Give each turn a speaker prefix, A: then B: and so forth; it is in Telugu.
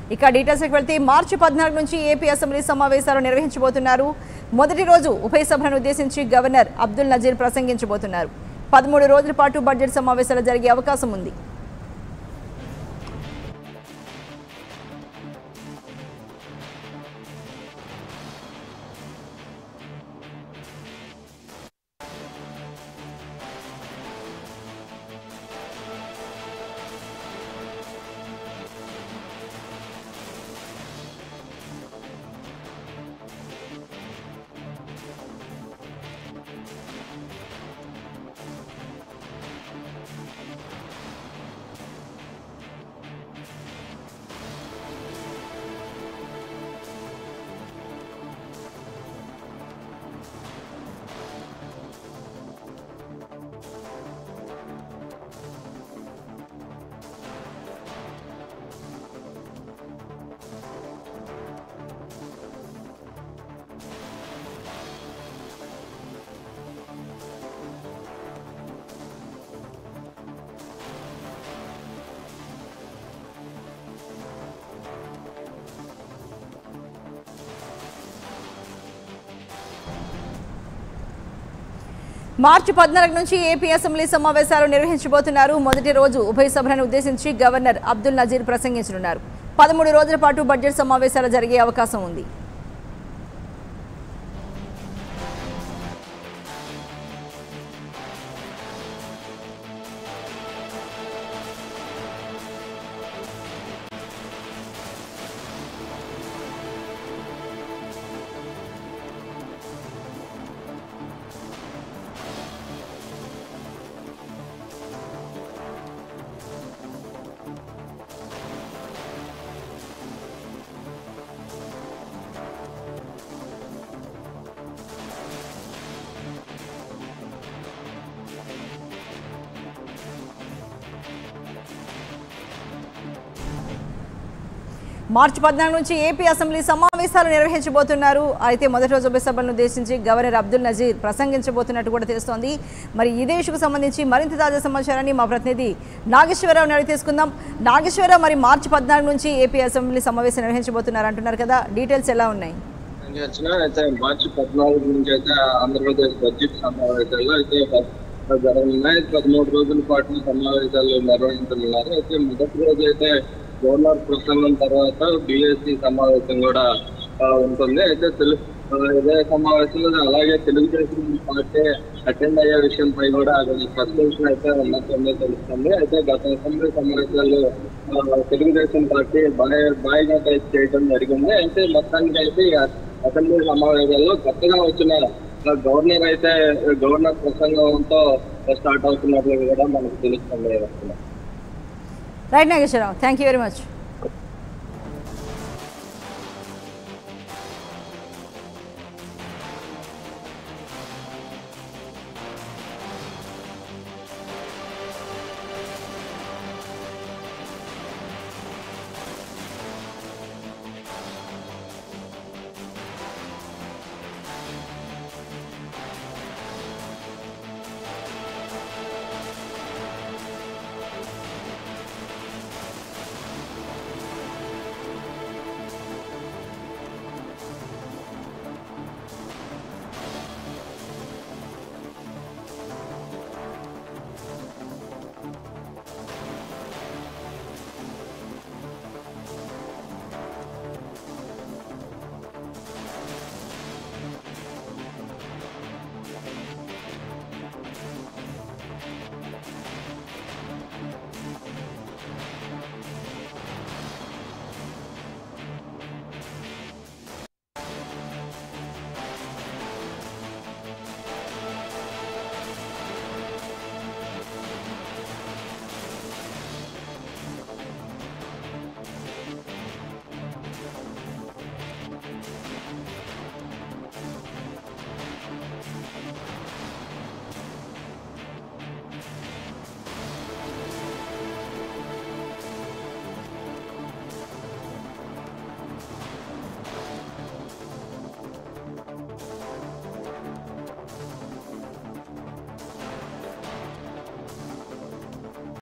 A: ఇక డీటెయిల్స్కి వెళ్తే మార్చి పద్నాలుగు నుంచి ఏపీ అసెంబ్లీ సమావేశాలు నిర్వహించబోతున్నారు మొదటి రోజు ఉభయ సభలను ఉద్దేశించి గవర్నర్ అబ్దుల్ నజీర్ ప్రసంగించబోతున్నారు పదమూడు రోజుల పాటు బడ్జెట్ సమావేశాలు జరిగే అవకాశం ఉంది మార్చి పద్నాలుగు నుంచి ఏపీ అసెంబ్లీ సమావేశాలు నిర్వహించబోతున్నారు మొదటి రోజు ఉభయ సభలను ఉద్దేశించి గవర్నర్ అబ్దుల్ నజీర్ ప్రసంగించనున్నారు పదమూడు రోజుల పాటు బడ్జెట్ సమావేశాలు జరిగే అవకాశం ఉంది మార్చి పద్నాలుగు నుంచి ఏపీ అసెంబ్లీ సమావేశాలు నిర్వహించబోతున్నారు అయితే మొదటి రోజు ఉభయ సభలను ఉద్దేశించి గవర్నర్ అబ్దుల్ నజీర్ ప్రసంగించబోతున్నట్టు కూడా తెలుస్తోంది మరి ఇదే ఇష్యూకు సంబంధించి మరింత తాజా సమాచారాన్ని మా ప్రతినిధి నాగేశ్వరరావు అడిగి తీసుకుందాం నాగేశ్వరరావు మరి మార్చి పద్నాలుగు నుంచి ఏపీ అసెంబ్లీ సమావేశం నిర్వహించబోతున్నారు అంటున్నారు కదా డీటెయిల్స్ ఎలా ఉన్నాయి
B: వచ్చిన అయితే మార్చి పద్నాలుగు నుంచి అయితే ఆంధ్రప్రదేశ్ బడ్జెట్ సమావేశాలు అయితే ప- జరగనున్నాయి పదమూడు రోజుల పాటు సమావేశాలు నిర్వహించనున్నారు అయితే మొదటి రోజు అయితే గవర్నర్ ప్రసంగం తర్వాత బిఎస్సి సమావేశం కూడా ఆ, ఉంటుంది అయితే తెలు- ఆ, ఇదే సమావేశంలో అలాగే తెలుగుదేశం పార్టీ అటెండ్ అయ్యే విషయంపై కూడా కొన్ని ప్రశ్నలు అయితే ఉన్నట్టుందో తెలుస్తుంది అయితే గత అసెంబ్లీ సమావేశాల్లో ఆ, తెలుగుదేశం పార్టీ బాయ్ బాయ్గా టైప్ చేయడం జరిగింది అయితే మొత్తానికి అయితే ఈ అసెంబ్లీ సమావేశాల్లో కొత్తగా వచ్చిన గవర్నర్ అయితే గవర్నర్ ప్రసంగంతో స్టార్ట్ అవుతున్నట్లు కూడా మనకు తెలుస్తుంది
A: right Nageswararao thank you very much